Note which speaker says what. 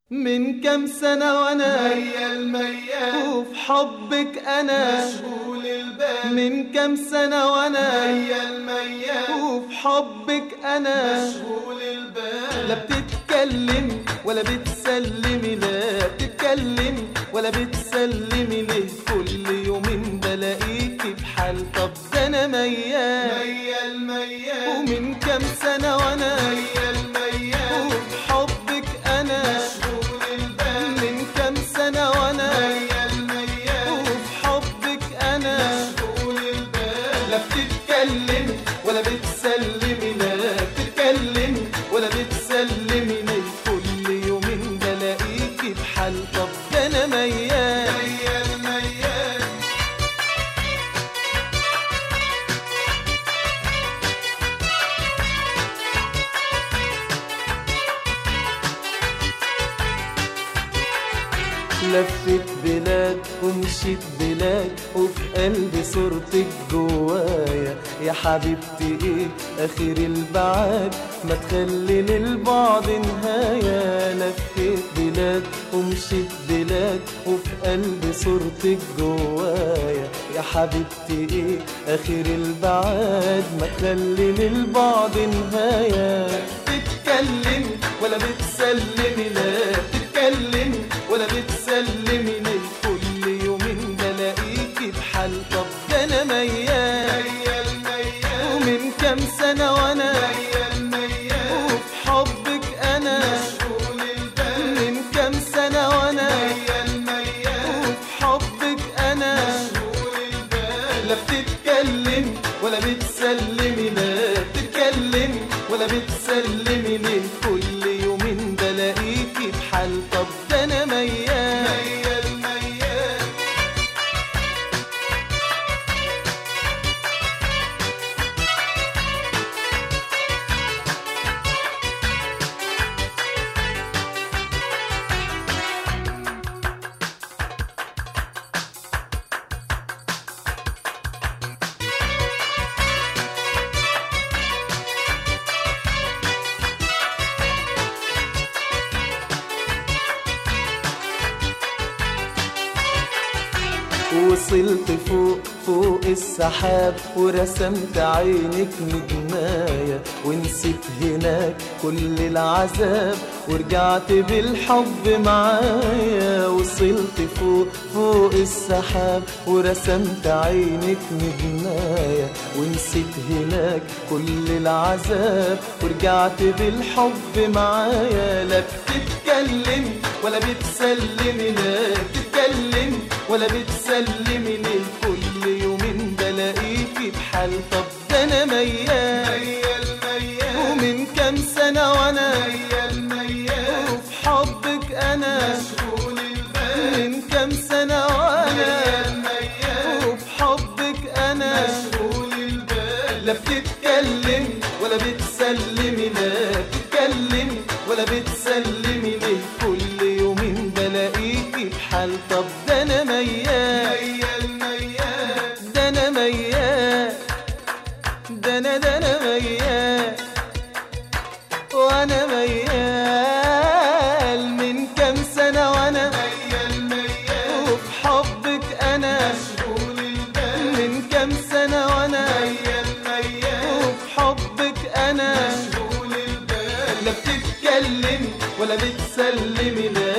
Speaker 1: من كم سنة وانا
Speaker 2: ميال ميال
Speaker 1: وفي حبك انا
Speaker 2: مشغول البال
Speaker 1: من كم سنة وانا
Speaker 2: ميال ميال
Speaker 1: وفي حبك انا
Speaker 2: مشغول البال
Speaker 1: لا بتتكلم ولا بتسلمي لا بتتكلم ولا بتسلمي ليه كل يومين بلاقيكي بحال طب ده انا ميال
Speaker 2: ميال ميال
Speaker 1: ومن كم سنة وانا
Speaker 2: ميال ميال
Speaker 1: وفي حبك انا
Speaker 2: مشغول البال
Speaker 1: من كم سنة وانا
Speaker 2: ميال ميال
Speaker 1: وفي حبك انا
Speaker 2: مشغول البال
Speaker 1: لا بتتكلم ولا بتسلمي لا بتتكلم ولا بتسلمي ليه كل يومين بلاقيكي بحال طب ده انا ميال
Speaker 2: ميال ميال
Speaker 1: لفت بلاد ومشيت بلاد وفي قلبي صورتك جوايا يا حبيبتي ايه اخر البعاد ما تخلي للبعد نهاية لفت بلاد ومشيت بلاد وفي قلبي صورتك جوايا يا حبيبتي ايه اخر البعاد ما تخلي للبعد نهاية تتكلم ولا بتسلمي لا تتكلم ولا بتسلمي ليه كل يومين بلاقيكي بحال طب ده انا ميال
Speaker 2: ميال ميال
Speaker 1: ومن كام سنة وانا
Speaker 2: ميال ميال
Speaker 1: وفي حبك انا
Speaker 2: مشغول البال
Speaker 1: من كام سنة وانا
Speaker 2: ميال ميال
Speaker 1: وفي حبك انا
Speaker 2: مشغول البال
Speaker 1: لا بتتكلم ولا بتسلمي لا بتتكلم ولا بتسلمي ليه كل يومين بلاقيكي بحال طب ده انا ميال
Speaker 2: ميال ميال
Speaker 1: وصلت فوق فوق السحاب ورسمت عينك نجماية ونسيت هناك كل العذاب ورجعت بالحب معايا وصلت فوق فوق السحاب ورسمت عينك نجماية ونسيت هناك كل العذاب ورجعت بالحب معايا لا بتتكلم ولا بتسلمي لا بتتكلم ولا بتسلمي ليه كل يومين بلاقيكي بحال طب ده انا ميال
Speaker 2: ميال ميال
Speaker 1: ومن كام سنة وانا
Speaker 2: ميال ميال
Speaker 1: وفي حبك انا
Speaker 2: مشغول البال
Speaker 1: من كام سنة وانا
Speaker 2: ميال ميال
Speaker 1: وفي حبك انا
Speaker 2: مشغول البال
Speaker 1: لا بتتكلم ولا بتسلمي لا بتتكلم ولا بتسلمي ليه كل يومين بلاقيكي بحال طب ده انا ميال
Speaker 2: ميال ميال
Speaker 1: ده انا ميال ده انا ده انا ميال وانا ميال من كام سنة وانا
Speaker 2: ميال ميال
Speaker 1: وفي حبك انا
Speaker 2: مشغول البال
Speaker 1: من كام سنة وانا
Speaker 2: ميال ميال
Speaker 1: وفي حبك انا
Speaker 2: مشغول البال
Speaker 1: لا بتتكلم ولا بتسلمي لا